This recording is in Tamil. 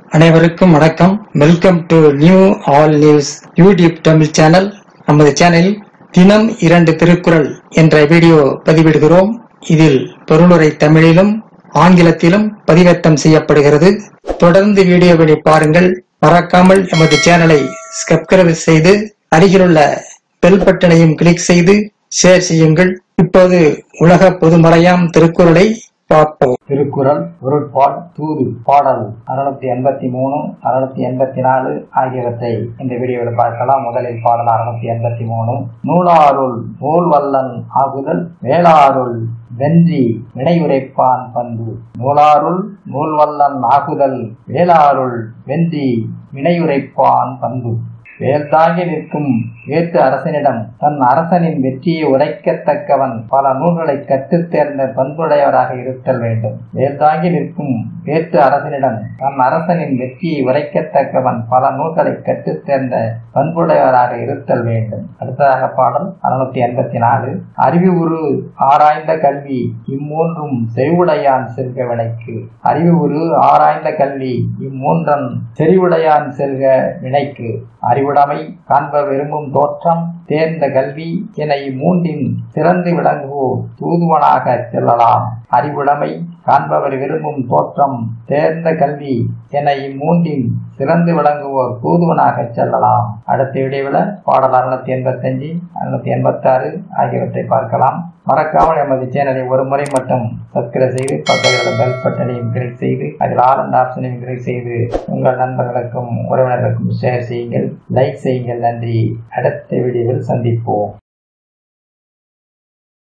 அனைவருக்கும் வணக்கம் welcome to new all news YouTube Tamil channel நமது சேனலில் தினம் இரண்டு திருக்குறள் என்ற வீடியோ பதிவிடுகிறோம் இதில் பொருளுரை தமிழிலும் ஆங்கிலத்திலும் பதிவேற்றம் செய்யப்படுகிறது தொடர்ந்து வீடியோவினை பாருங்கள் மறக்காமல் எமது சேனலை சப்ஸ்கிரைப் செய்து அருகிலுள்ள பெல் பட்டனையும் கிளிக் செய்து ஷேர் செய்யுங்கள் இப்போது உலக பொதுமறையாம் திருக்குறளை பார்ப்போம் திருக்குறள் பொருட்பால் தூது பாடல் அறுநூத்தி எண்பத்தி மூணு அறுநூத்தி எண்பத்தி நாலு ஆகியவற்றை இந்த வீடியோவில் பார்க்கலாம் முதலில் பாடல் அறுநூத்தி எண்பத்தி மூணு நூலாருள் நூல் வல்லன் ஆகுதல் வேளாருள் வென்றி வினையுரைப்பான் பண்பு நூலாருள் நூல் வல்லன் ஆகுதல் வேளாருள் வென்றி வினையுரைப்பான் பண்பு வேல் தாங்கி நிற்கும் வேற்று அரசனிடம் தன் அரசனின் வெற்றியை உரைக்கத்தக்கவன் பல நூல்களை கற்றுத் தேர்ந்த பண்புடையவராக இருத்தல் வேண்டும் வேல் தாங்கி நிற்கும் வேற்று அரசனிடம் தன் அரசனின் வெற்றியை உரைக்கத்தக்கவன் பல நூல்களை கற்றுத் தேர்ந்த பண்புடையவராக இருத்தல் வேண்டும் அடுத்ததாக பாடல் அறுநூத்தி எண்பத்தி நாலு அறிவு உரு ஆராய்ந்த கல்வி இம்மூன்றும் செறிவுடையான் செல்க வினைக்கு அறிவு உரு ஆராய்ந்த கல்வி இம்மூன்றன் செறிவுடையான் செல்க வினைக்கு அறிவுடைமை காண்ப விரும்பும் தோற்றம் தேர்ந்த கல்வி என இம்மூன்றின் சிறந்து விளங்குவோர் தூதுவனாக செல்லலாம் அறிவுடைமை காண்பவர் விரும்பும் தோற்றம் தேர்ந்த கல்வி என இம்மூன்றின் சிறந்து விளங்குவோர் தூதுவனாக செல்லலாம் அடுத்த வீடியோவில் பாடல் அறுநூத்தி எண்பத்தி அஞ்சு அறுநூத்தி எண்பத்தி ஆறு ஆகியவற்றை பார்க்கலாம் மறக்காமல் எமது சேனலை ஒரு முறை மட்டும் சப்ஸ்கிரைப் செய்து பக்கத்தில் பெல் பட்டனையும் கிளிக் செய்து அதில் ஆல் அண்ட் ஆப்ஷனையும் கிளிக் செய்து உங்கள் நண்பர்களுக்கும் உறவினர்களுக்கும் ஷேர் செய்யுங்கள் லைக் செய்யுங்கள் நன்றி அடுத்த வீடியோவில் சந்திப்போம்